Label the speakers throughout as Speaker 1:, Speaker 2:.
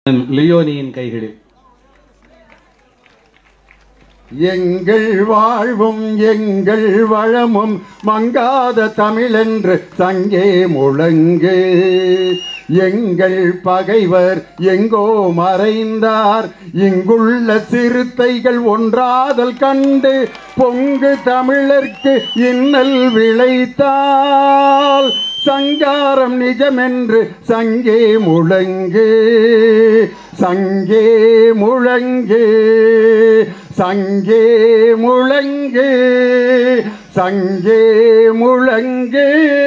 Speaker 1: லியோனியின் கைகளில்
Speaker 2: எங்கள் வாழ்வும் எங்கள் வளமும் மங்காத தமிழென்று சங்கே முழங்கு எங்கள் பகைவர் எங்கோ மறைந்தார் இங்குள்ள சிறுத்தைகள் ஒன்றாதல் கண்டு பொங்கு தமிழர்க்கு இன்னல் விளைத்தால் சங்காரம் நிஜமென்று சங்கே முழங்கு சங்கே முழங்கு சங்கே முழங்கு சங்கே முழங்கு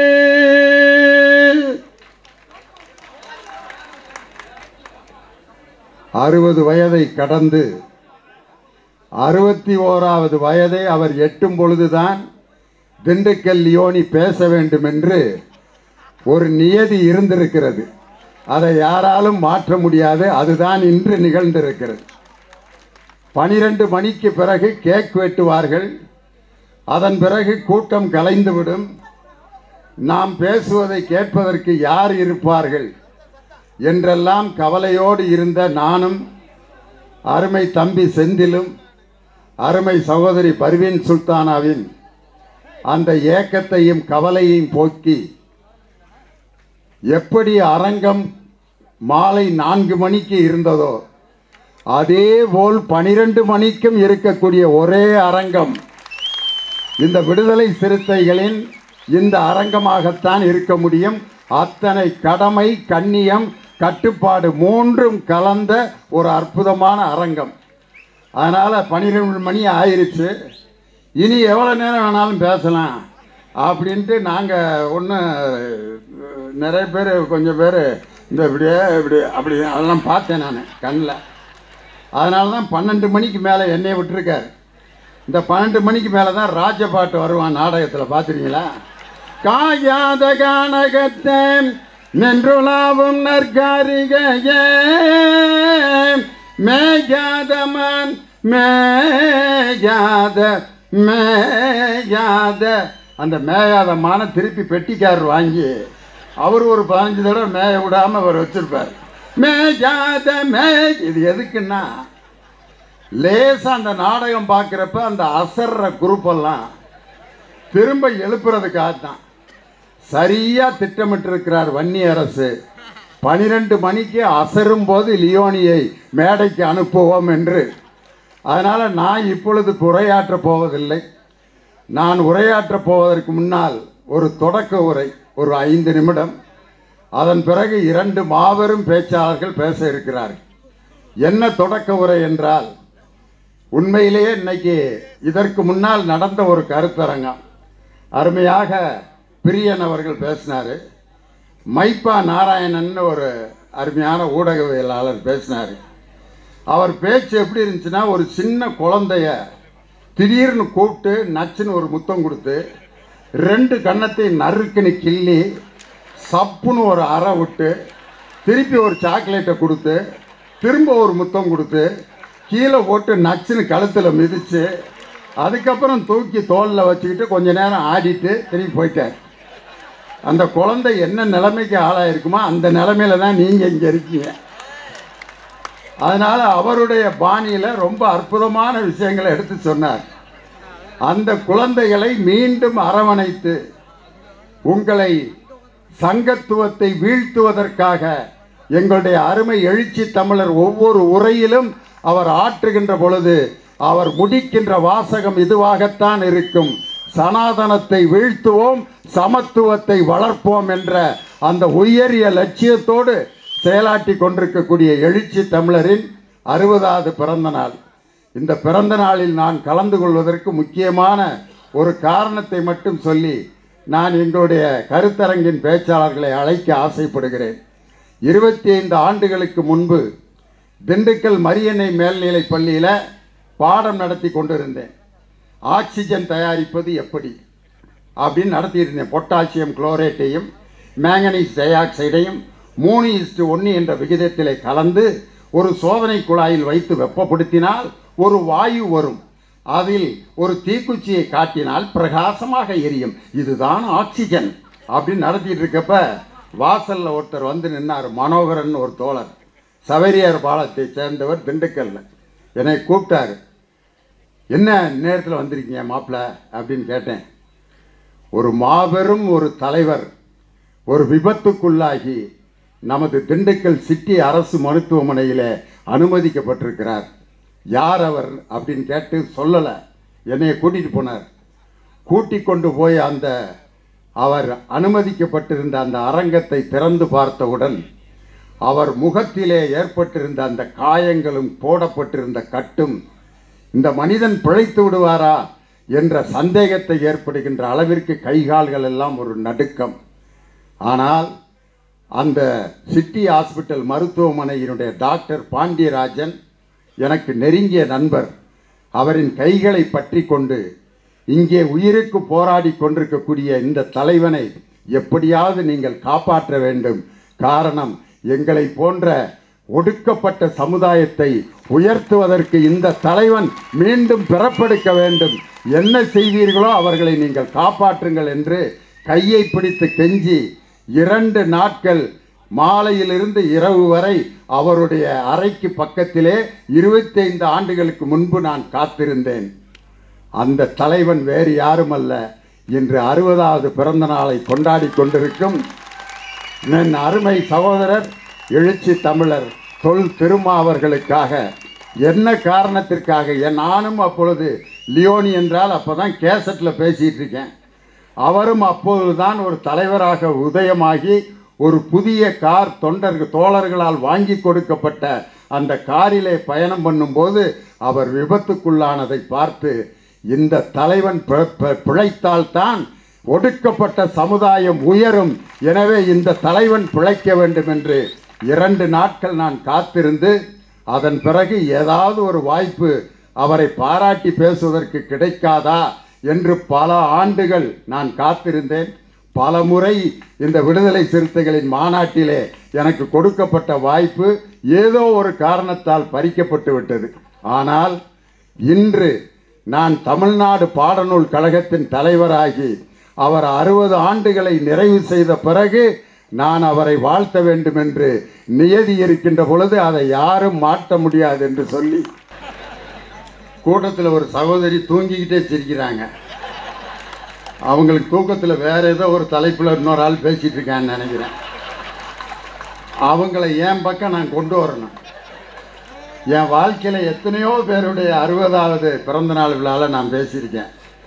Speaker 2: அறுபது வயதை கடந்து அறுபத்தி ஓராவது வயதை அவர் எட்டும் பொழுதுதான் திண்டுக்கல் லியோனி பேச வேண்டும் என்று ஒரு நியதி இருந்திருக்கிறது அதை யாராலும் மாற்ற முடியாது அதுதான் இன்று நிகழ்ந்திருக்கிறது பனிரெண்டு மணிக்கு பிறகு கேக் வெட்டுவார்கள் அதன் பிறகு கூட்டம் கலைந்துவிடும் நாம் பேசுவதை கேட்பதற்கு யார் இருப்பார்கள் என்றெல்லாம் கவலையோடு இருந்த நானும் அருமை தம்பி செந்திலும் அருமை சகோதரி பர்வீன் சுல்தானாவின் அந்த ஏக்கத்தையும் கவலையையும் போக்கி எப்படி அரங்கம் மாலை நான்கு மணிக்கு இருந்ததோ அதே போல் பனிரெண்டு மணிக்கும் இருக்கக்கூடிய ஒரே அரங்கம் இந்த விடுதலை சிறுத்தைகளின் இந்த அரங்கமாகத்தான் இருக்க முடியும் அத்தனை கடமை கண்ணியம் கட்டுப்பாடு மூன்றும் கலந்த ஒரு அற்புதமான அரங்கம் அதனால் பன்னிரெண்டு மணி ஆயிருச்சு இனி எவ்வளோ நேரம் வேணாலும் பேசலாம் அப்படின்ட்டு நாங்கள் ஒன்று நிறைய பேர் கொஞ்சம் பேர் இந்த இப்படியே இப்படி அப்படி அதெல்லாம் பார்த்தேன் நான் கண்ணில் அதனால தான் பன்னெண்டு மணிக்கு மேலே என்னைய விட்டுருக்காரு இந்த பன்னெண்டு மணிக்கு மேலே தான் ராஜபாட்டு வருவான் நாடகத்தில் பார்த்துருக்கீங்களா காயாத கானகத்தை நின்றுலாவும் நற்காரிகையே மேயாதமான் மேயாத மேயாத அந்த மேயாத மான திருப்பி பெட்டிக்காரர் வாங்கி அவர் ஒரு பதினஞ்சு தடவை மேய விடாம அவர் வச்சிருப்பார் மேயாத மே இது எதுக்குன்னா லேசா அந்த நாடகம் பார்க்குறப்ப அந்த அசர்ற குரூப் எல்லாம் திரும்ப எழுப்புறதுக்காக தான் சரியா திட்டமிட்டிருக்கிறார் வன்னி அரசு பனிரெண்டு மணிக்கு அசரும் போது லியோனியை மேடைக்கு அனுப்புவோம் என்று அதனால் நான் இப்பொழுது உரையாற்றப் போவதில்லை நான் உரையாற்றப் போவதற்கு முன்னால் ஒரு தொடக்க உரை ஒரு ஐந்து நிமிடம் அதன் பிறகு இரண்டு மாபெரும் பேச்சாளர்கள் பேச இருக்கிறார்கள் என்ன தொடக்க உரை என்றால் உண்மையிலேயே இன்னைக்கு இதற்கு முன்னால் நடந்த ஒரு கருத்தரங்கம் அருமையாக பிரியன் அவர்கள் பேசினார் மைப்பா நாராயணன் ஒரு அருமையான ஊடகவியலாளர் பேசினார் அவர் பேச்சு எப்படி இருந்துச்சுன்னா ஒரு சின்ன குழந்தைய திடீர்னு கூப்பிட்டு நச்சுன்னு ஒரு முத்தம் கொடுத்து ரெண்டு கன்னத்தை நறுக்குன்னு கிள்ளி சப்புன்னு ஒரு அறை விட்டு திருப்பி ஒரு சாக்லேட்டை கொடுத்து திரும்ப ஒரு முத்தம் கொடுத்து கீழே போட்டு நச்சுன்னு கழுத்தில் மிதித்து அதுக்கப்புறம் தூக்கி தோளில் வச்சுக்கிட்டு கொஞ்ச நேரம் ஆடிட்டு திரும்பி போயிட்டார் அந்த குழந்தை என்ன நிலைமைக்கு ஆளாயிருக்குமோ அந்த நிலைமையில தான் நீங்கள் இங்கே இருக்கீங்க அதனால் அவருடைய பாணியில் ரொம்ப அற்புதமான விஷயங்களை எடுத்து சொன்னார் அந்த குழந்தைகளை மீண்டும் அரவணைத்து உங்களை சங்கத்துவத்தை வீழ்த்துவதற்காக எங்களுடைய அருமை எழுச்சி தமிழர் ஒவ்வொரு உரையிலும் அவர் ஆற்றுகின்ற பொழுது அவர் முடிக்கின்ற வாசகம் இதுவாகத்தான் இருக்கும் சனாதனத்தை வீழ்த்துவோம் சமத்துவத்தை வளர்ப்போம் என்ற அந்த உயரிய லட்சியத்தோடு செயலாற்றி கொண்டிருக்கக்கூடிய எழுச்சி தமிழரின் அறுபதாவது பிறந்த நாள் இந்த பிறந்த நாளில் நான் கலந்து கொள்வதற்கு முக்கியமான ஒரு காரணத்தை மட்டும் சொல்லி நான் எங்களுடைய கருத்தரங்கின் பேச்சாளர்களை அழைக்க ஆசைப்படுகிறேன் இருபத்தி ஐந்து ஆண்டுகளுக்கு முன்பு திண்டுக்கல் மரியணை மேல்நிலைப் பள்ளியில் பாடம் நடத்தி கொண்டிருந்தேன் ஆக்சிஜன் தயாரிப்பது எப்படி அப்படின்னு நடத்திட்டு இருந்தேன் பொட்டாசியம் குளோரேட்டையும் மேங்கனீஸ் டை ஆக்சைடையும் மூணு இஸ்டு ஒன்று என்ற விகிதத்திலே கலந்து ஒரு சோதனை குழாயில் வைத்து வெப்பப்படுத்தினால் ஒரு வாயு வரும் அதில் ஒரு தீக்குச்சியை காட்டினால் பிரகாசமாக எரியும் இதுதான் ஆக்சிஜன் அப்படின்னு நடத்திட்டு இருக்கப்ப வாசல்ல ஒருத்தர் வந்து நின்னார் மனோகரன் ஒரு தோழர் சவேரியார் பாலத்தை சேர்ந்தவர் திண்டுக்கல்ல என்னை கூப்பிட்டாரு என்ன நேரத்தில் வந்திருக்கீங்க மாப்பிள்ள அப்படின்னு கேட்டேன் ஒரு மாபெரும் ஒரு தலைவர் ஒரு விபத்துக்குள்ளாகி நமது திண்டுக்கல் சிட்டி அரசு மருத்துவமனையில் அனுமதிக்கப்பட்டிருக்கிறார் யார் அவர் அப்படின்னு கேட்டு சொல்லலை என்னைய கூட்டிகிட்டு போனார் கூட்டி கொண்டு போய் அந்த அவர் அனுமதிக்கப்பட்டிருந்த அந்த அரங்கத்தை திறந்து பார்த்தவுடன் அவர் முகத்திலே ஏற்பட்டிருந்த அந்த காயங்களும் போடப்பட்டிருந்த கட்டும் இந்த மனிதன் பிழைத்து விடுவாரா என்ற சந்தேகத்தை ஏற்படுகின்ற அளவிற்கு கைகால்கள் எல்லாம் ஒரு நடுக்கம் ஆனால் அந்த சிட்டி ஹாஸ்பிட்டல் மருத்துவமனையினுடைய டாக்டர் பாண்டியராஜன் எனக்கு நெருங்கிய நண்பர் அவரின் கைகளை பற்றி கொண்டு இங்கே உயிருக்கு போராடி கொண்டிருக்கக்கூடிய இந்த தலைவனை எப்படியாவது நீங்கள் காப்பாற்ற வேண்டும் காரணம் எங்களை போன்ற ஒடுக்கப்பட்ட சமுதாயத்தை உயர்த்துவதற்கு இந்த தலைவன் மீண்டும் பிறப்பெடுக்க வேண்டும் என்ன செய்வீர்களோ அவர்களை நீங்கள் காப்பாற்றுங்கள் என்று கையை பிடித்து கெஞ்சி இரண்டு நாட்கள் மாலையிலிருந்து இரவு வரை அவருடைய அறைக்கு பக்கத்திலே இருபத்தைந்து ஆண்டுகளுக்கு முன்பு நான் காத்திருந்தேன் அந்த தலைவன் வேறு யாருமல்ல இன்று அறுபதாவது பிறந்த நாளை கொண்டாடி கொண்டிருக்கும் என் அருமை சகோதரர் எழுச்சி தமிழர் தொல் திருமா அவர்களுக்காக என்ன காரணத்திற்காக என் நானும் அப்பொழுது லியோனி என்றால் அப்போ தான் கேசட்டில் பேசிகிட்டு இருக்கேன் அவரும் அப்போதுதான் ஒரு தலைவராக உதயமாகி ஒரு புதிய கார் தொண்டர்கள் தோழர்களால் வாங்கி கொடுக்கப்பட்ட அந்த காரிலே பயணம் பண்ணும்போது அவர் விபத்துக்குள்ளானதை பார்த்து இந்த தலைவன் பி- பி- பிழைத்தால்தான் ஒடுக்கப்பட்ட சமுதாயம் உயரும் எனவே இந்த தலைவன் பிழைக்க வேண்டும் என்று இரண்டு நாட்கள் நான் காத்திருந்து அதன் பிறகு ஏதாவது ஒரு வாய்ப்பு அவரை பாராட்டி பேசுவதற்கு கிடைக்காதா என்று பல ஆண்டுகள் நான் காத்திருந்தேன் பல முறை இந்த விடுதலை சிறுத்தைகளின் மாநாட்டிலே எனக்கு கொடுக்கப்பட்ட வாய்ப்பு ஏதோ ஒரு காரணத்தால் பறிக்கப்பட்டு விட்டது ஆனால் இன்று நான் தமிழ்நாடு பாடநூல் கழகத்தின் தலைவராகி அவர் அறுபது ஆண்டுகளை நிறைவு செய்த பிறகு நான் அவரை வாழ்த்த வேண்டும் என்று நியதி இருக்கின்ற பொழுது அதை யாரும் மாற்ற முடியாது என்று சொல்லி கூட்டத்தில் ஒரு சகோதரி தூங்கிக்கிட்டே சிரிக்கிறாங்க அவங்களுக்கு தூக்கத்தில் வேற ஏதோ ஒரு தலைப்பில் இன்னொரு ஆள் பேசிட்டு இருக்கான்னு நினைக்கிறேன் அவங்கள என் பக்கம் நான் கொண்டு வரணும் என் வாழ்க்கையில் எத்தனையோ பேருடைய அறுபதாவது பிறந்த நாள் விழாவில் நான் பேசியிருக்கேன்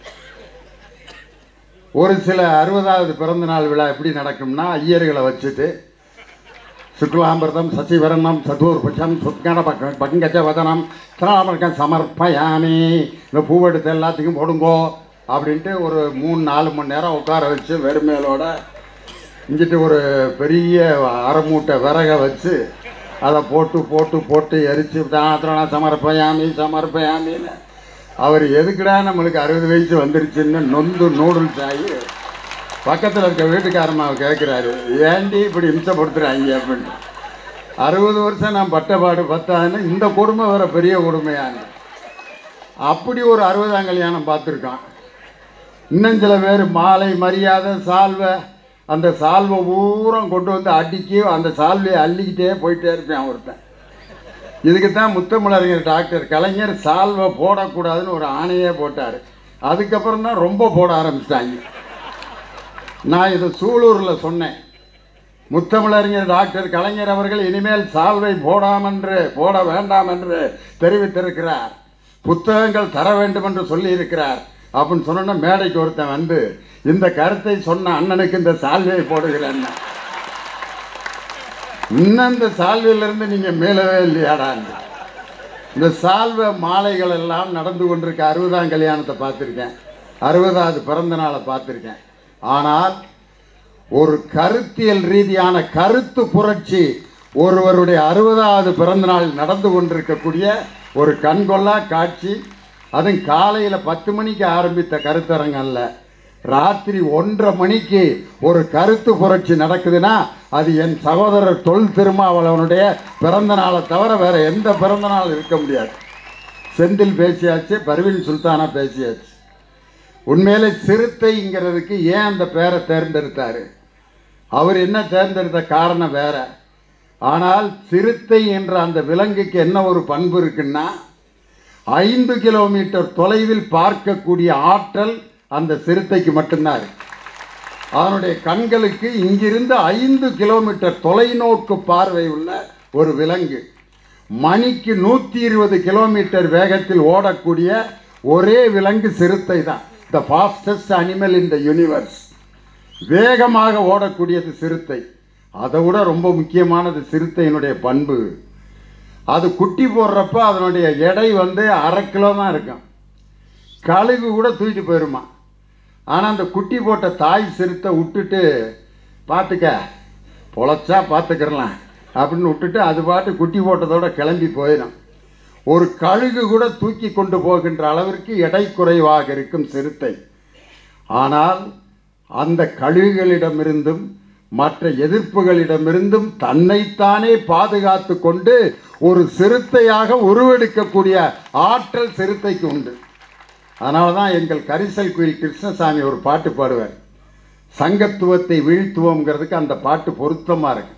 Speaker 2: ஒரு சில அறுபதாவது பிறந்த நாள் விழா எப்படி நடக்கும்னா ஐயர்களை வச்சுட்டு சுக்லாம்பிரதம் சசிவரணம் சதுர்பட்சம் சுத்கண பக்க பங்கஜ வதனம் திராமர்க்கம் சமர்ப்பயாமி இந்த பூவெடுத்து எல்லாத்துக்கும் போடுங்கோ அப்படின்ட்டு ஒரு மூணு நாலு மணி நேரம் உட்கார வச்சு வெறுமேலோட இங்கிட்டு ஒரு பெரிய அரை மூட்டை விறக வச்சு அதை போட்டு போட்டு போட்டு எரிச்சு தாத்திரம் சமர்ப்பயாமி சமர்ப்பயாமின்னு அவர் எதுக்குடா நம்மளுக்கு அறுபது வயசு வந்துருச்சுன்னு நொந்து நூடுல்ஸ் ஆகி பக்கத்தில் இருக்க வீட்டுக்காரம்மாவை கேட்குறாரு ஏண்டி இப்படி இம்சப்படுத்துகிறாங்க அப்படின்னு அறுபது வருஷம் நான் பட்டபாடு பத்தாதுன்னு இந்த கொடுமை வேற பெரிய கொடுமையான்னு அப்படி ஒரு அறுபதாம் கல்யாணம் பார்த்துருக்கான் இன்னும் சில பேர் மாலை மரியாதை சால்வை அந்த சால்வை பூரம் கொண்டு வந்து அடிக்கி அந்த சால்வையை அள்ளிக்கிட்டே போயிட்டே இருப்பேன் ஒருத்தன் இதுக்கு தான் முத்தமிழறிஞர் டாக்டர் கலைஞர் சால்வை போடக்கூடாதுன்னு ஒரு ஆணையே போட்டார் அதுக்கப்புறம் தான் ரொம்ப போட ஆரம்பிச்சிட்டாங்க நான் இதை சூலூரில் சொன்னேன் முத்தமிழறிஞர் டாக்டர் கலைஞர் அவர்கள் இனிமேல் சால்வை போடாமென்று போட வேண்டாம் என்று தெரிவித்திருக்கிறார் புத்தகங்கள் தர வேண்டும் என்று சொல்லியிருக்கிறார் அப்படின்னு சொன்னோன்னா மேடைக்கு ஒருத்தன் வந்து இந்த கருத்தை சொன்ன அண்ணனுக்கு இந்த சால்வையை போடுகிறேன் இன்னும் இந்த சால்வையிலிருந்து நீங்கள் மேலவே இல்லையாடான்னு இந்த சால்வை மாலைகள் எல்லாம் நடந்து கொண்டிருக்க அறுபதாம் கல்யாணத்தை பார்த்துருக்கேன் அறுபதாவது பிறந்த நாளை பார்த்துருக்கேன் ஆனால் ஒரு கருத்தியல் ரீதியான கருத்து புரட்சி ஒருவருடைய அறுபதாவது பிறந்த நாள் நடந்து கொண்டிருக்கக்கூடிய ஒரு கண்கொள்ளா காட்சி அதுவும் காலையில் பத்து மணிக்கு ஆரம்பித்த கருத்தரங்கம் அல்ல ராத்திரி ஒன்றரை மணிக்கு ஒரு கருத்து புரட்சி நடக்குதுன்னா அது என் சகோதரர் தொல் திருமாவளவனுடைய பிறந்த நாளை தவிர வேற எந்த பிறந்த நாள் இருக்க முடியாது செந்தில் பேசியாச்சு பர்வீன் சுல்தானா பேசியாச்சு உண்மையிலே சிறுத்தைங்கிறதுக்கு ஏன் அந்த பேரை தேர்ந்தெடுத்தாரு அவர் என்ன தேர்ந்தெடுத்த காரணம் வேற ஆனால் சிறுத்தை என்ற அந்த விலங்குக்கு என்ன ஒரு பண்பு இருக்குன்னா ஐந்து கிலோமீட்டர் தொலைவில் பார்க்கக்கூடிய ஆற்றல் அந்த சிறுத்தைக்கு மட்டும்தான் இருக்கு அதனுடைய கண்களுக்கு இங்கிருந்து ஐந்து கிலோமீட்டர் தொலைநோக்கு பார்வை உள்ள ஒரு விலங்கு மணிக்கு நூற்றி இருபது கிலோமீட்டர் வேகத்தில் ஓடக்கூடிய ஒரே விலங்கு சிறுத்தை தான் the fastest animal in the universe வேகமாக ஓடக்கூடியது சிறுத்தை அதை விட ரொம்ப முக்கியமானது சிறுத்தையினுடைய பண்பு அது குட்டி போடுறப்ப அதனுடைய எடை வந்து அரை கிலோ தான் இருக்கும் கழுகு கூட தூக்கிட்டு போயிருமா ஆனால் அந்த குட்டி போட்ட தாய் சிறுத்தை விட்டுட்டு பார்த்துக்க பொழைச்சா பார்த்துக்கிறலாம் அப்படின்னு விட்டுட்டு அது பாட்டு குட்டி போட்டதோட கிளம்பி போயிடும் ஒரு கழுகு கூட தூக்கி கொண்டு போகின்ற அளவிற்கு எடை குறைவாக இருக்கும் சிறுத்தை ஆனால் அந்த கழுகுகளிடமிருந்தும் மற்ற எதிர்ப்புகளிடமிருந்தும் தன்னைத்தானே பாதுகாத்து கொண்டு ஒரு சிறுத்தையாக உருவெடுக்கக்கூடிய ஆற்றல் சிறுத்தைக்கு உண்டு அதனால தான் எங்கள் கரிசல் குயில் கிருஷ்ணசாமி ஒரு பாட்டு பாடுவார் சங்கத்துவத்தை வீழ்த்துவோங்கிறதுக்கு அந்த பாட்டு பொருத்தமாக இருக்கு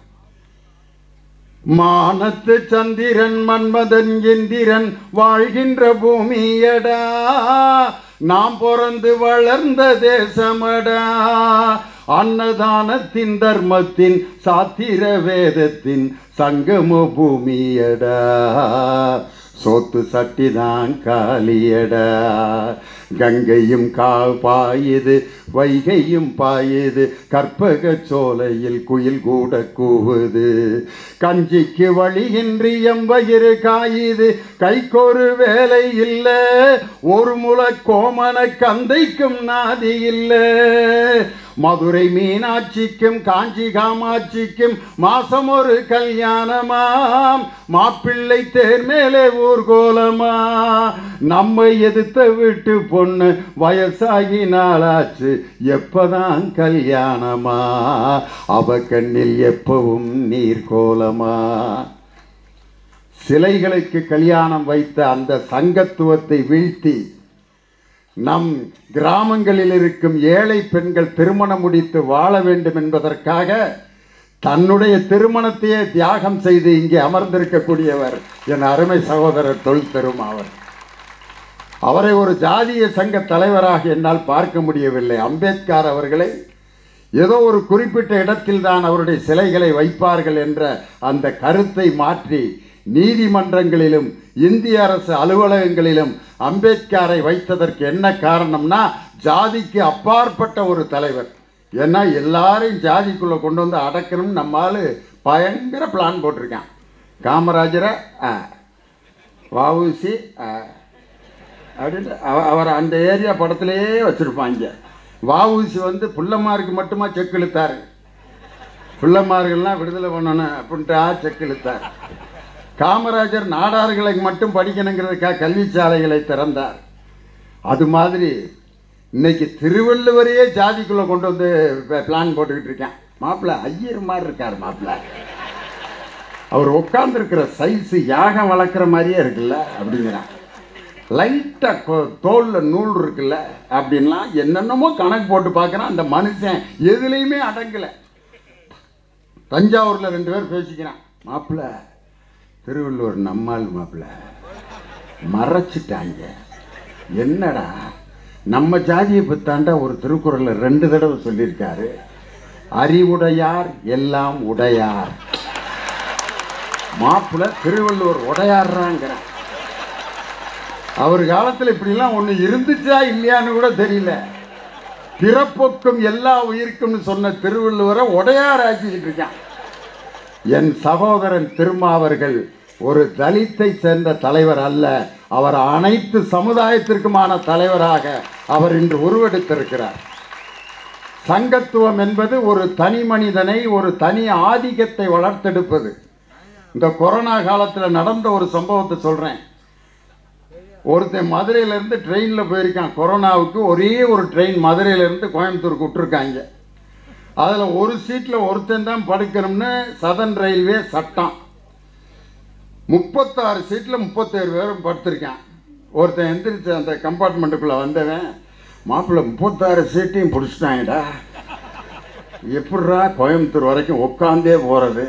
Speaker 2: மானத்து சந்திரன் மன்மதன் எந்திரன் வாழ்கின்ற பூமியடா நாம் பிறந்து வளர்ந்த தேசமடா அன்னதானத்தின் தர்மத்தின் சாத்திர வேதத்தின் சங்கம பூமியடா சோத்து சட்டிதான் காலியடா கங்கையும் கா பாயுது வைகையும் பாயுது கற்பக சோலையில் குயில் கூட கூவுது கஞ்சிக்கு வழியின்றி எம்பயிறு காயுது கைக்கொரு வேலை இல்ல ஒரு முள கோமன கந்தைக்கும் நாதி இல்லை மதுரை மீனாட்சிக்கும் காஞ்சி காமாட்சிக்கும் மாசம் ஒரு கல்யாணமாம் மாப்பிள்ளை தேர் மேலே ஊர்கோலமா நம்மை எதிர்த்த வீட்டு பொண்ணு வயசாகி நாளாச்சு எப்பதான் கல்யாணமா அவ கண்ணில் எப்பவும் நீர்கோலமா சிலைகளுக்கு கல்யாணம் வைத்த அந்த சங்கத்துவத்தை வீழ்த்தி நம் கிராமங்களில் இருக்கும் ஏழை பெண்கள் திருமணம் முடித்து வாழ வேண்டும் என்பதற்காக தன்னுடைய திருமணத்தையே தியாகம் செய்து இங்கே அமர்ந்திருக்கக்கூடியவர் என் அருமை சகோதரர் தொல் திருமாவர் அவரை ஒரு ஜாதிய சங்க தலைவராக என்னால் பார்க்க முடியவில்லை அம்பேத்கர் அவர்களை ஏதோ ஒரு குறிப்பிட்ட இடத்தில் தான் அவருடைய சிலைகளை வைப்பார்கள் என்ற அந்த கருத்தை மாற்றி நீதிமன்றங்களிலும் இந்திய அரசு அலுவலகங்களிலும் அம்பேத்கரை வைத்ததற்கு என்ன காரணம்னா ஜாதிக்கு அப்பாற்பட்ட ஒரு தலைவர் ஏன்னா எல்லாரையும் ஜாதிக்குள்ளே கொண்டு வந்து அடக்கணும்னு நம்மால் பயங்கர பிளான் போட்டிருக்கான் காமராஜரை ஆ வஉசி ஆ அப்படின்னு அவ- அவர் அந்த ஏரியா படத்திலேயே வச்சுருப்பாங்க வஉசி வந்து புள்ளமாருக்கு மட்டுமா செக் இழுத்தார் பிள்ளைமார்கள்லாம் விடுதலை பண்ணணும் அப்படின்ட்டா செக் இழுத்தார் காமராஜர் நாடார்களுக்கு மட்டும் படிக்கணுங்கிறதுக்காக கல்வி சாலைகளை திறந்தார் அது மாதிரி இன்னைக்கு திருவள்ளுவரையே ஜாதிக்குள்ளே கொண்டு வந்து பிளான் போட்டுக்கிட்டு இருக்கேன் மாப்பிள்ளை ஐயர் மாதிரி இருக்கார் மாப்பிள்ளை அவர் உட்காந்துருக்கிற சைஸு யாகம் வளர்க்குற மாதிரியே இருக்குல்ல அப்படிங்கிறான் லைட்டாக தோலில் நூல் இருக்குல்ல அப்படின்லாம் என்னென்னமோ கணக்கு போட்டு பார்க்குறான் அந்த மனுஷன் எதுலேயுமே அடங்கலை தஞ்சாவூரில் ரெண்டு பேர் பேசிக்கிறான் மாப்பிள்ளை திருவள்ளுவர் நம்மால் மாப்பிள்ளை மறைச்சிட்டாங்க என்னடா நம்ம ஜாதியை பத்தாண்டா ஒரு திருக்குறளில் ரெண்டு தடவை சொல்லியிருக்காரு அறிவுடையார் எல்லாம் உடையார் மாப்பிள்ளை திருவள்ளுவர் உடையாடுறாங்கிறான் அவர் காலத்தில் இப்படிலாம் ஒன்று இருந்துச்சா இல்லையான்னு கூட தெரியல பிறப்பொக்கும் எல்லா உயிருக்கும்னு சொன்ன திருவள்ளுவரை உடையார் ஆக்கிக்கிட்டு இருக்கான் என் சகோதரன் திருமாவர்கள் ஒரு தலித்தை சேர்ந்த தலைவர் அல்ல அவர் அனைத்து சமுதாயத்திற்குமான தலைவராக அவர் இன்று உருவெடுத்திருக்கிறார் சங்கத்துவம் என்பது ஒரு தனி மனிதனை ஒரு தனி ஆதிக்கத்தை வளர்த்தெடுப்பது இந்த கொரோனா காலத்தில் நடந்த ஒரு சம்பவத்தை சொல்கிறேன் ஒருத்தன் மதுரையிலேருந்து ட்ரெயினில் போயிருக்கான் கொரோனாவுக்கு ஒரே ஒரு ட்ரெயின் மதுரையிலேருந்து கோயம்புத்தூருக்கு விட்டுருக்காங்க அதில் ஒரு சீட்டில் ஒருத்தன் தான் படுக்கணும்னு சதன் ரயில்வே சட்டம் முப்பத்தாறு சீட்டில் முப்பத்தேழு பேரும் படுத்திருக்கான் ஒருத்தன் எந்திரிச்சு அந்த கம்பார்ட்மெண்ட்டுக்குள்ளே வந்தவன் மாப்பிள்ளை முப்பத்தாறு சீட்டையும் பிடிச்சிட்டாங்கடா எப்பட்றா கோயம்புத்தூர் வரைக்கும் உட்காந்தே போகிறது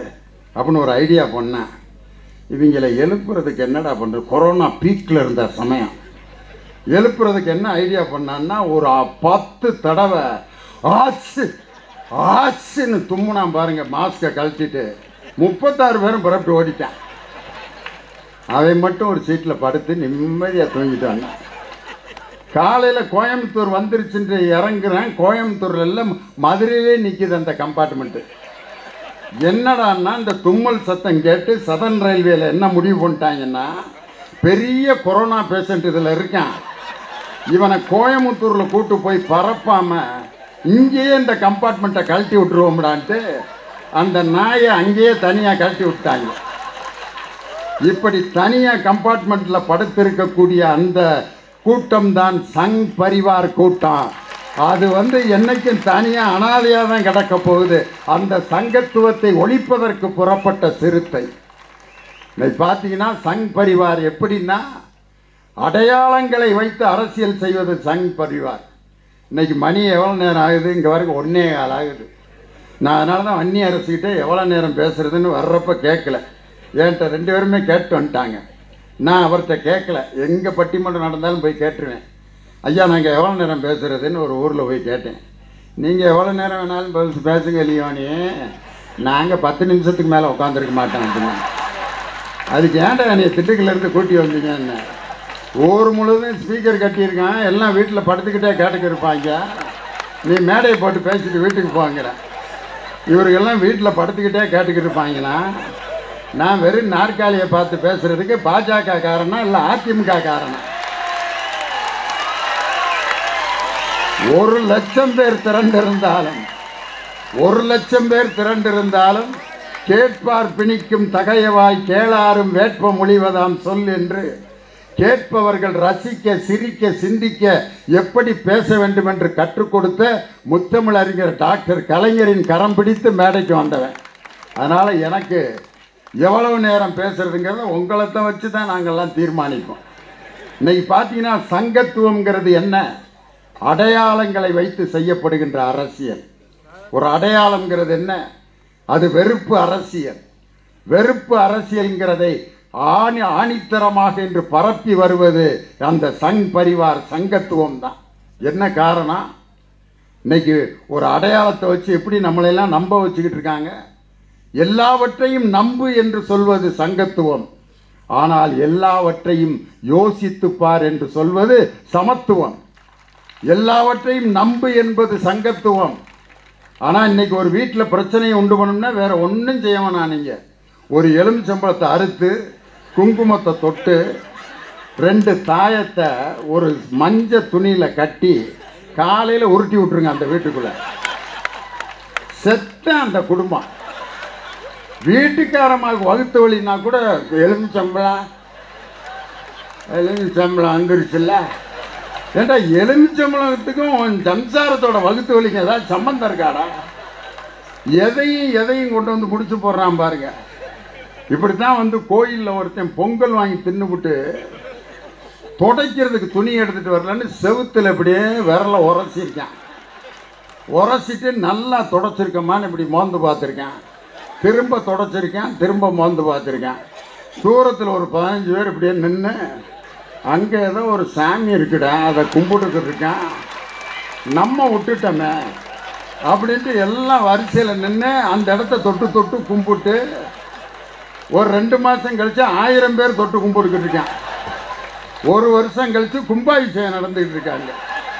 Speaker 2: அப்படின்னு ஒரு ஐடியா பண்ணேன் இவங்களை எழுப்புறதுக்கு என்னடா பண்ணுறது கொரோனா பீக்கில் இருந்த சமயம் எழுப்புறதுக்கு என்ன ஐடியா பண்ணான்னா ஒரு அ- பத்து தடவை ஆச்சு ஆச்சுன்னு தும்முனான் பாருங்க மாஸ்கை கழட்டிட்டு முப்பத்தாறு பேரும் புறப்பட்டு ஓடிட்டான் அவன் மட்டும் ஒரு சீட்டில் படுத்து நிம்மதியாக தூங்கிட்டாங்க காலையில் கோயம்புத்தூர் வந்துருச்சுன்னு இறங்குறேன் கோயம்புத்தூர்ல எல்லாம் மதுரையிலே நிற்கிது அந்த கம்பார்ட்மெண்ட்டு என்னடான்னா இந்த தும்மல் சத்தம் கேட்டு சதன் ரயில்வேல என்ன முடிவு பண்ணிட்டாங்கன்னா பெரிய கொரோனா பேஷண்ட் இதில் இருக்கான் இவனை கோயம்புத்தூரில் கூட்டு போய் பரப்பாம இங்கேயே இந்த கம்பார்ட்மெண்ட்டை கழட்டி விட்டுருவோம்டான்ட்டு அந்த நாயை அங்கேயே தனியாக கழட்டி விட்டாங்க இப்படி தனியாக கம்பார்ட்மெண்ட்டில் படுத்திருக்கக்கூடிய அந்த கூட்டம் தான் சங் பரிவார் கூட்டம் அது வந்து என்னைக்கும் தனியாக அனாதையாக தான் கிடக்க போகுது அந்த சங்கத்துவத்தை ஒழிப்பதற்கு புறப்பட்ட சிறுத்தை இன்னைக்கு பார்த்தீங்கன்னா சங் பரிவார் எப்படின்னா அடையாளங்களை வைத்து அரசியல் செய்வது சங் பரிவார் இன்னைக்கு மணி எவ்வளோ நேரம் ஆகுது இங்கே வரைக்கும் ஒன்றே கால் ஆகுது நான் அதனால தான் வன்னி அரசுக்கிட்ட எவ்வளோ நேரம் பேசுறதுன்னு வர்றப்ப கேட்கல என்கிட்ட ரெண்டு பேருமே கேட்டு வந்துட்டாங்க நான் அவர்கிட்ட கேட்கல எங்கே பட்டிமன்றம் நடந்தாலும் போய் கேட்டுருவேன் ஐயா நாங்கள் எவ்வளோ நேரம் பேசுறதுன்னு ஒரு ஊரில் போய் கேட்டேன் நீங்கள் எவ்வளோ நேரம் வேணாலும் பேசு பேசுங்க லியோனி நாங்கள் பத்து நிமிஷத்துக்கு மேலே உட்காந்துருக்க மாட்டோம் அப்படின்னு அதுக்கு ஏன்டா என்னை திட்டுக்குலேருந்து கூட்டி வந்தீங்க என்ன ஊர் முழுவதும் ஸ்பீக்கர் கட்டியிருக்கான் எல்லாம் வீட்டில் படுத்துக்கிட்டே கேட்டுக்கு இருப்பாங்க நீ மேடையை போட்டு பேசிட்டு வீட்டுக்கு போங்கிற இவருக்கெல்லாம் வீட்டில் படுத்துக்கிட்டே கேட்டுக்கிட்டு இருப்பாங்களா நான் வெறும் நாற்காலியை பார்த்து பேசுறதுக்கு பாஜக காரணம் இல்லை அதிமுக காரணம் ஒரு லட்சம் பேர் திரண்டிருந்தாலும் ஒரு லட்சம் பேர் திரண்டிருந்தாலும் கேட்பார் பிணிக்கும் தகையவாய் கேளாரும் வேட்ப மொழிவதாம் சொல் என்று கேட்பவர்கள் ரசிக்க சிரிக்க சிந்திக்க எப்படி பேச வேண்டும் என்று கற்றுக் கொடுத்த முத்தமிழ் அறிஞர் டாக்டர் கலைஞரின் கரம் பிடித்து மேடைக்கு வந்தவன் அதனால் எனக்கு எவ்வளவு நேரம் பேசுறதுங்கிறத உங்களைத்தான் வச்சு தான் நாங்கள்லாம் தீர்மானிப்போம் இன்னைக்கு பார்த்தீங்கன்னா சங்கத்துவம்ங்கிறது என்ன அடையாளங்களை வைத்து செய்யப்படுகின்ற அரசியல் ஒரு அடையாளம்ங்கிறது என்ன அது வெறுப்பு அரசியல் வெறுப்பு அரசியல்ங்கிறதை ஆணி ஆணித்தரமாக என்று பரப்பி வருவது அந்த சங் பரிவார் சங்கத்துவம் தான் என்ன காரணம் இன்னைக்கு ஒரு அடையாளத்தை வச்சு எப்படி நம்மளையெல்லாம் நம்ப வச்சுக்கிட்டு இருக்காங்க எல்லாவற்றையும் நம்பு என்று சொல்வது சங்கத்துவம் ஆனால் எல்லாவற்றையும் யோசித்துப் பார் என்று சொல்வது சமத்துவம் எல்லாவற்றையும் நம்பு என்பது சங்கத்துவம் ஆனால் இன்னைக்கு ஒரு வீட்டில் பிரச்சனையை உண்டு பண்ணணும்னா வேற ஒன்றும் செய்ய வேணாம் நீங்கள் ஒரு எலுமிச்சம்பழத்தை அறுத்து குங்குமத்தை தொட்டு ரெண்டு தாயத்தை ஒரு மஞ்ச துணியில் கட்டி காலையில் உருட்டி விட்டுருங்க அந்த வீட்டுக்குள்ளே செத்த அந்த குடும்பம் வீட்டுக்காரமாக வகுத்து வழினா கூட எலுமிச்சம்பழம் எலுமிச்சம்பழம் வந்துருச்சுல்ல ஏண்டா எலுமிச்சம்பழத்துக்கும் உன் சம்சாரத்தோட வகுத்து வலிக்கு ஏதாவது சம்பந்தம் இருக்காடா எதையும் எதையும் கொண்டு வந்து முடிச்சு போடுறான் பாருங்க இப்படித்தான் வந்து கோயிலில் ஒருத்தன் பொங்கல் வாங்கி தின்னுபிட்டு துடைக்கிறதுக்கு துணி எடுத்துட்டு வரலன்னு செவுத்துல இப்படியே விரல உரசிருக்கான் உரசிட்டு நல்லா தொடச்சிருக்கமான்னு இப்படி மோந்து பார்த்துருக்கேன் திரும்ப தொடச்சிருக்கேன் திரும்ப மோந்து பார்த்துருக்கேன் தூரத்தில் ஒரு பதினஞ்சு பேர் இப்படியே நின்று அங்கே ஏதோ ஒரு சாமி இருக்குடா அதை கும்பிட்டுக்கிட்டு இருக்கேன் நம்ம விட்டுட்டோமே அப்படின்ட்டு எல்லாம் வரிசையில் நின்று அந்த இடத்த தொட்டு தொட்டு கும்பிட்டு ஒரு ரெண்டு மாதம் கழிச்சு ஆயிரம் பேர் தொட்டு கும்பிட்டுக்கிட்டு இருக்கேன் ஒரு வருஷம் கழிச்சு கும்பாபிஷேகம் நடந்துக்கிட்டு இருக்காங்க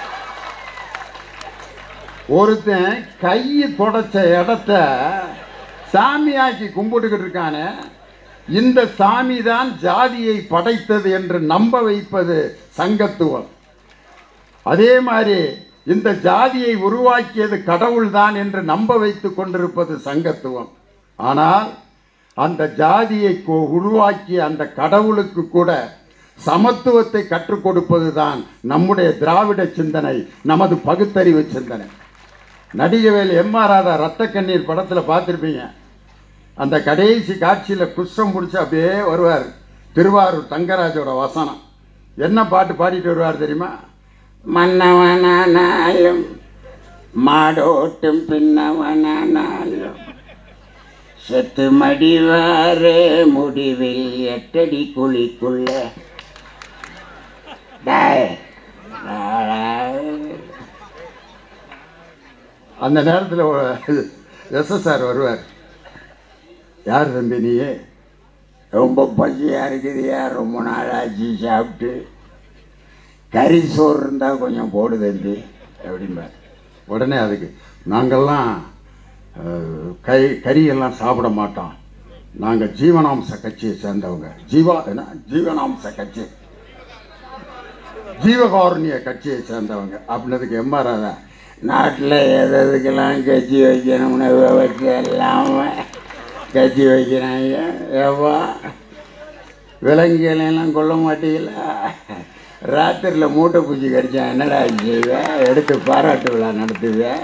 Speaker 2: ஒருத்தன் கை தொடச்ச இடத்த சாமியாக்கி கும்பிட்டுக்கிட்டு இருக்கானே இந்த சாமி தான் ஜாதியை படைத்தது என்று நம்ப வைப்பது சங்கத்துவம் அதே மாதிரி இந்த ஜாதியை உருவாக்கியது கடவுள்தான் என்று நம்ப வைத்து கொண்டிருப்பது சங்கத்துவம் ஆனால் அந்த ஜாதியை கு- உருவாக்கிய அந்த கடவுளுக்கு கூட சமத்துவத்தை கற்றுக் கொடுப்பது தான் நம்முடைய திராவிட சிந்தனை நமது பகுத்தறிவு சிந்தனை நடிகவேல் எம் ஆர் ராதா ரத்த கண்ணீர் படத்தில் பார்த்துருப்பீங்க அந்த கடைசி காட்சியில் குஷ்டம் முடிச்சு அப்படியே வருவார் திருவாரூர் தங்கராஜோட வசனம் என்ன பாட்டு பாடிட்டு வருவார் தெரியுமா மன்னவனானாலும் மாடோட்டும் பின்னவனானாலும்
Speaker 1: செத்து மடிவாரே முடிவில் எட்டடி குழிக்குள்ள டேய், டேய்.
Speaker 2: அந்த நேரத்தில் எஸ்எஸ்ஆர் வருவார் யார் தம்பி நீயே
Speaker 1: ரொம்ப பசியாக இருக்குதுயா ரொம்ப நாள் ஆச்சு சாப்பிட்டு கறி சோறு இருந்தால் கொஞ்சம் போடு தம்பி
Speaker 2: அப்படிம்பார் உடனே அதுக்கு நாங்கள்லாம் அஹ், கை கறியெல்லாம் சாப்பிட மாட்டோம் நாங்கள் ஜீவனாம்ச கட்சியை சேர்ந்தவங்க ஜீவா என்ன ஜீவனாம்ச கட்சி ஜீவகாருண்ய கட்சியை சேர்ந்தவங்க அப்படின்னதுக்கு எம்ஆர் ராதா
Speaker 1: நாட்டில் எது எதுக்கெல்லாம் கட்சி வைக்கணும்னு விவசாயம் இல்லாமல் கட்சி வைக்கிறாங்க எவ்வா விலங்குகளெல்லாம் கொல்ல மாட்டீங்களா ராத்திரியில் மூட்டை பூச்சி கடிச்சா என்னடா செய்வேன் எடுத்து பாராட்டு விழா நடத்துவேன்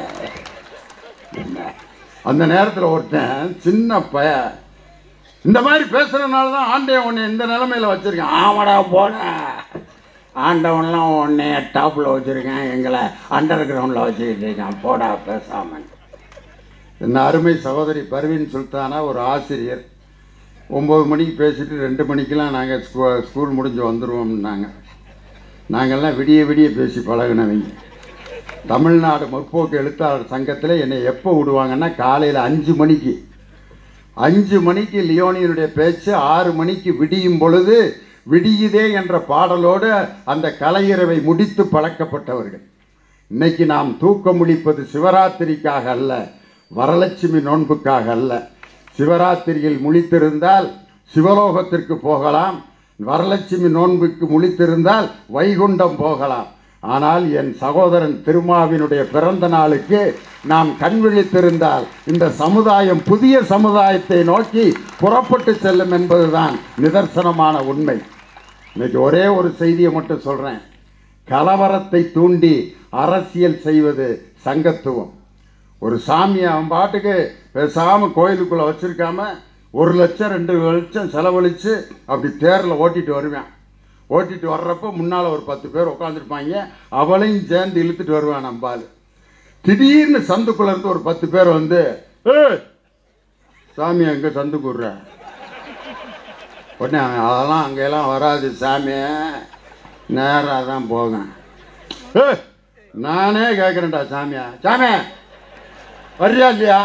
Speaker 2: அந்த நேரத்தில் ஒருத்தன் சின்ன பய இந்த மாதிரி பேசுறதுனால தான் ஆண்டையன் உன்னை இந்த நிலைமையில வச்சிருக்கான்
Speaker 1: ஆமாடா போட ஆண்டவன்லாம் உன்னை டாப்பில் வச்சுருக்கேன் எங்களை அண்டர் கிரவுண்டில் வச்சுக்கிட்டு இருக்கான் போடா பேசாமல்
Speaker 2: என் அருமை சகோதரி பர்வீன் சுல்தானா ஒரு ஆசிரியர் ஒம்பது மணிக்கு பேசிட்டு ரெண்டு மணிக்கெலாம் நாங்கள் ஸ்கூ ஸ்கூல் முடிஞ்சு வந்துடுவோம்னாங்க நாங்கள்லாம் விடிய விடிய பேசி பழகினவங்க தமிழ்நாடு முற்போக்கு எழுத்தாளர் சங்கத்தில் என்னை எப்போ விடுவாங்கன்னா காலையில் அஞ்சு மணிக்கு அஞ்சு மணிக்கு லியோனியனுடைய பேச்சு ஆறு மணிக்கு விடியும் பொழுது விடியுதே என்ற பாடலோடு அந்த கலையிறவை முடித்து பழக்கப்பட்டவர்கள் இன்னைக்கு நாம் தூக்கம் முழிப்பது சிவராத்திரிக்காக அல்ல வரலட்சுமி நோன்புக்காக அல்ல சிவராத்திரியில் முழித்திருந்தால் சிவலோகத்திற்கு போகலாம் வரலட்சுமி நோன்புக்கு முழித்திருந்தால் வைகுண்டம் போகலாம் ஆனால் என் சகோதரன் திருமாவினுடைய பிறந்த நாளுக்கு நாம் கண் விழித்திருந்தால் இந்த சமுதாயம் புதிய சமுதாயத்தை நோக்கி புறப்பட்டு செல்லும் என்பதுதான் நிதர்சனமான உண்மை இன்னைக்கு ஒரே ஒரு செய்தியை மட்டும் சொல்கிறேன் கலவரத்தை தூண்டி அரசியல் செய்வது சங்கத்துவம் ஒரு சாமி அவன் பாட்டுக்கு பேசாமல் கோயிலுக்குள்ளே வச்சிருக்காம ஒரு லட்சம் ரெண்டு லட்சம் செலவழித்து அப்படி தேரில் ஓட்டிட்டு வருவேன் ஓட்டிட்டு வர்றப்போ முன்னால் ஒரு பத்து பேர் உட்காந்துருப்பாங்க அவளையும் சேர்ந்து இழுத்துட்டு வருவேன் நம்பால் திடீர்னு சந்துக்குள்ள இருந்து ஒரு பத்து பேர் வந்து "ஏய், சாமி எங்கே சந்துக்கு விட்ற உடனே அவன், அதெல்லாம் அங்கெல்லாம் வராது சாமி நேராக தான் போகும் "ஏய், நானே கேட்குறேன்டா சாமியா சாமி வர்றியா இல்லையா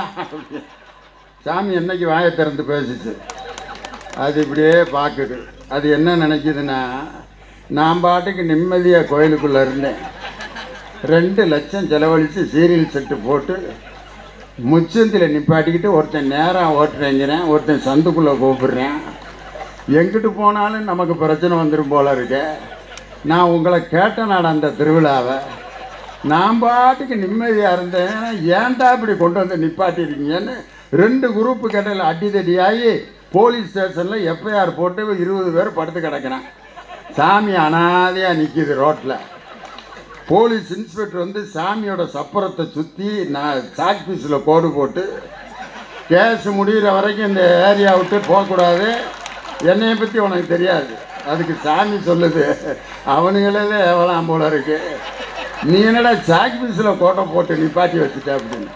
Speaker 2: சாமி என்னைக்கு வாயை திறந்து பேசிச்சு அது இப்படியே பார்க்குது அது என்ன நினைக்குதுன்னா நான் பாட்டுக்கு நிம்மதியாக கோயிலுக்குள்ளே இருந்தேன் ரெண்டு லட்சம் செலவழித்து சீரியல் செட்டு போட்டு முச்சந்தில் நிப்பாட்டிக்கிட்டு ஒருத்தன் நேராக ஓட்டுறேங்கிறேன் ஒருத்தன் சந்துக்குள்ளே கூப்பிடுறேன் எங்கிட்டு போனாலும் நமக்கு பிரச்சனை வந்துடும் போல இருக்கு நான் உங்களை கேட்டேனாட அந்த திருவிழாவை நான் பாட்டுக்கு நிம்மதியாக இருந்தேன் ஏன்டா இப்படி கொண்டு வந்து நிப்பாட்டிருக்கீங்கன்னு ரெண்டு குரூப்பு கடையில் அடிதடியாகி போலீஸ் ஸ்டேஷனில் எஃப்ஐஆர் போட்டு இருபது பேர் படுத்து கிடக்கிறேன் சாமி அனாதையாக நிற்கிது ரோட்டில் போலீஸ் இன்ஸ்பெக்டர் வந்து சாமியோட சப்பரத்தை சுற்றி நான் சாக் பீஸில் கோடு போட்டு கேஸ் முடிகிற வரைக்கும் இந்த ஏரியா விட்டு போகக்கூடாது என்னைய பற்றி உனக்கு தெரியாது அதுக்கு சாமி சொல்லுது அவனுங்களே எவ்வளோ போல இருக்கு நீ என்னடா சாக் பீஸில் கோட்டை போட்டு நிப்பாட்டி வச்சுட்ட அப்படின்னு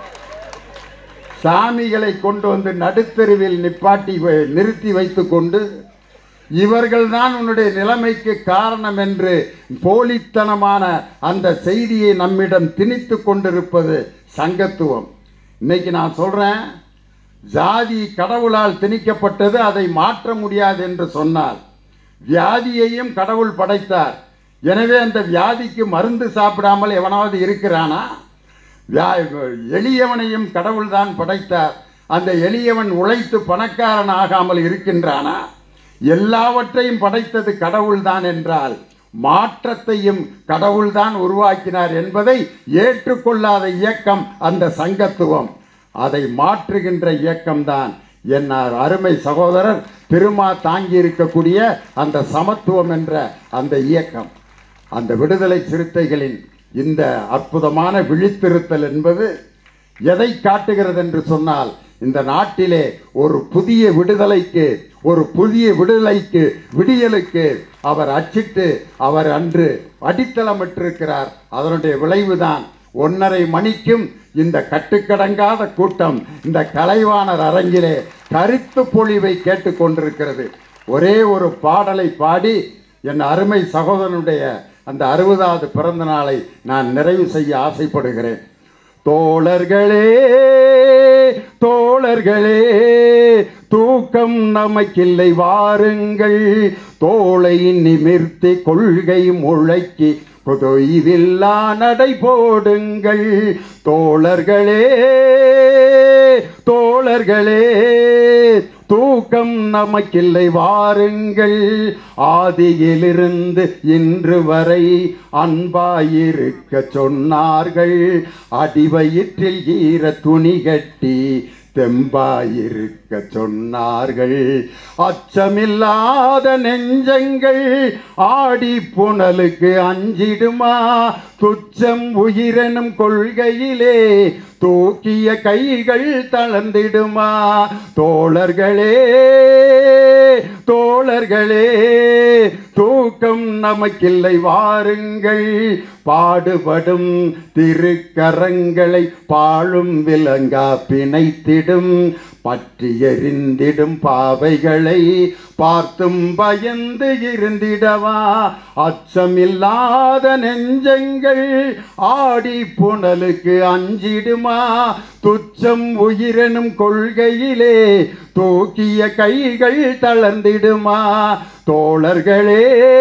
Speaker 2: சாமிகளை கொண்டு வந்து நடுத்தெருவில் நிப்பாட்டி வை- நிறுத்தி வைத்துக்கொண்டு இவர்கள்தான் உன்னுடைய நிலைமைக்கு காரணம் என்று போலித்தனமான அந்த செய்தியை நம்மிடம் திணித்து கொண்டிருப்பது சங்கத்துவம் இன்னைக்கு நான் சொல்றேன் ஜாதி கடவுளால் திணிக்கப்பட்டது அதை மாற்ற முடியாது என்று சொன்னால் வியாதியையும் கடவுள் படைத்தார் எனவே அந்த வியாதிக்கு மருந்து சாப்பிடாமல் எவனாவது இருக்கிறானா வியா- எளியவனையும் கடவுள்தான் படைத்தார் அந்த எளியவன் உழைத்து பணக்காரன் ஆகாமல் இருக்கின்றானா எல்லாவற்றையும் படைத்தது கடவுள்தான் என்றால் மாற்றத்தையும் கடவுள்தான் உருவாக்கினார் என்பதை ஏற்றுக்கொள்ளாத இயக்கம் அந்த சங்கத்துவம் அதை மாற்றுகின்ற இயக்கம்தான் என் அருமை சகோதரர் திருமா தாங்கி இருக்கக்கூடிய அந்த சமத்துவம் என்ற அந்த இயக்கம் அந்த விடுதலை சிறுத்தைகளின் இந்த அற்புதமான விழித்திருத்தல் என்பது எதை காட்டுகிறது என்று சொன்னால் இந்த நாட்டிலே ஒரு புதிய விடுதலைக்கு ஒரு புதிய விடுதலைக்கு விடியலுக்கு அவர் அச்சிட்டு அவர் அன்று அடித்தளமிட்டிருக்கிறார் அதனுடைய விளைவுதான் ஒன்றரை மணிக்கும் இந்த கட்டுக்கடங்காத கூட்டம் இந்த கலைவாணர் அரங்கிலே கருத்து பொழிவை கேட்டுக்கொண்டிருக்கிறது ஒரே ஒரு பாடலை பாடி என் அருமை சகோதரனுடைய அந்த அறுபதாவது பிறந்த நாளை நான் நிறைவு செய்ய ஆசைப்படுகிறேன் தோழர்களே தோழர்களே தூக்கம் நமக்கில்லை வாருங்கள் தோளை நிமிர்த்தி கொள்கை முழக்கி புதொய்வில்லா நடை போடுங்கள் தோழர்களே தோழர்களே தூக்கம் நமக்கில்லை வாருங்கள் ஆதியிலிருந்து இன்று வரை அன்பாயிருக்க சொன்னார்கள் அடிவயிற்றில் ஈர துணி கட்டி தெம்பாயிருக்க சொன்னார்கள் அச்சமில்லாத நெஞ்சங்கள் ஆடி புனலுக்கு அஞ்சிடுமா துச்சம் உயிரெனும் கொள்கையிலே தூக்கிய கைகள் தளர்ந்திடுமா தோழர்களே தோழர்களே தூக்கம் நமக்கில்லை வாருங்கள் பாடுபடும் திருக்கரங்களை பாழும் விலங்கா பிணைத்திடும் பற்றி எரிந்திடும் பாவைகளை பார்த்தும் பயந்து இருந்திடவா அச்சமில்லாத நெஞ்சங்கள் ஆடி புனலுக்கு அஞ்சிடுமா துச்சம் உயிரெனும் கொள்கையிலே தூக்கிய கைகள் தளர்ந்திடுமா தோழர்களே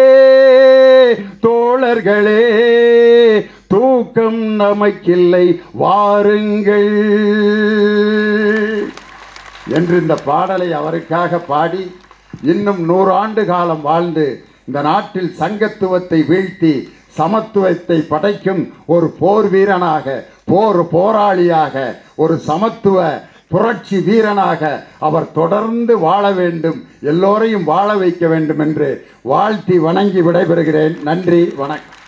Speaker 2: தோழர்களே தூக்கம் நமக்கில்லை வாருங்கள் என்று இந்த பாடலை அவருக்காக பாடி இன்னும் நூறாண்டு காலம் வாழ்ந்து இந்த நாட்டில் சங்கத்துவத்தை வீழ்த்தி சமத்துவத்தை படைக்கும் ஒரு போர் வீரனாக போர் போராளியாக ஒரு சமத்துவ புரட்சி வீரனாக அவர் தொடர்ந்து வாழ வேண்டும் எல்லோரையும் வாழ வைக்க வேண்டும் என்று வாழ்த்தி வணங்கி விடைபெறுகிறேன் நன்றி வணக்கம்